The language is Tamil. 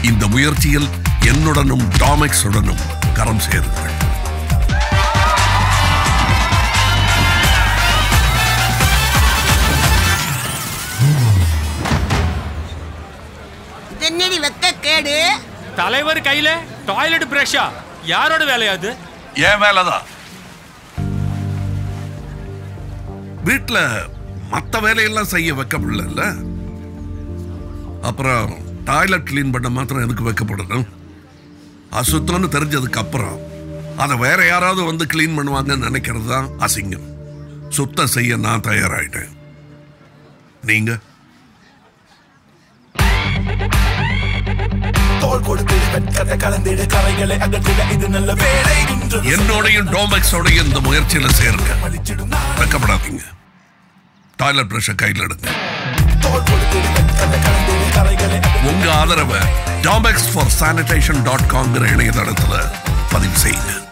இந்த முயற்சியில் என்னுடனும் டாமெக்ஸ் உடனும் கரம் சேருங்கள் தென்னடி வெக்க கேடு தலைவர் கையில டாய்லெட் பிரஷா யாரோட வேலையா அது ஏன் வேலைதான் வீட்டுல மத்த வேலையெல்லாம் செய்ய வைக்க முடியல அப்புறம் டாய்லெட் க்ளீன் பண்ண மாத்திரம் எதுக்கு வைக்கப்படணும் அசுத்தம்னு தெரிஞ்சதுக்கு அப்புறம் அதை வேற யாராவது வந்து க்ளீன் பண்ணுவாங்கன்னு நினைக்கிறது தான் அசிங்கம் சுத்தம் செய்ய நான் தயாராயிட்டேன் நீங்க தோல் கொடுத்திடு வெட்கத்தை கலந்திடு கரைகளை அகற்றிட இது நல்ல வேலை இன்று என்னோடையும் டோமெக்ஸோடையும் இந்த முயற்சியில சேருங்க பழிச்சிடும் நான் வெக்கப்படாதீங்க டாய்லெட் ப்ரஷை கையில் எடுங்க தோல் கொடுத்திடு வெட்கத்தை கலந்திடு கரைகளை உங்க ஆதரவை டாமெக்ஸ் ஃபார் சானிடேஷன் டாட் காம்ங்கிற இணையதளத்தில் பதிவு செய்யுங்க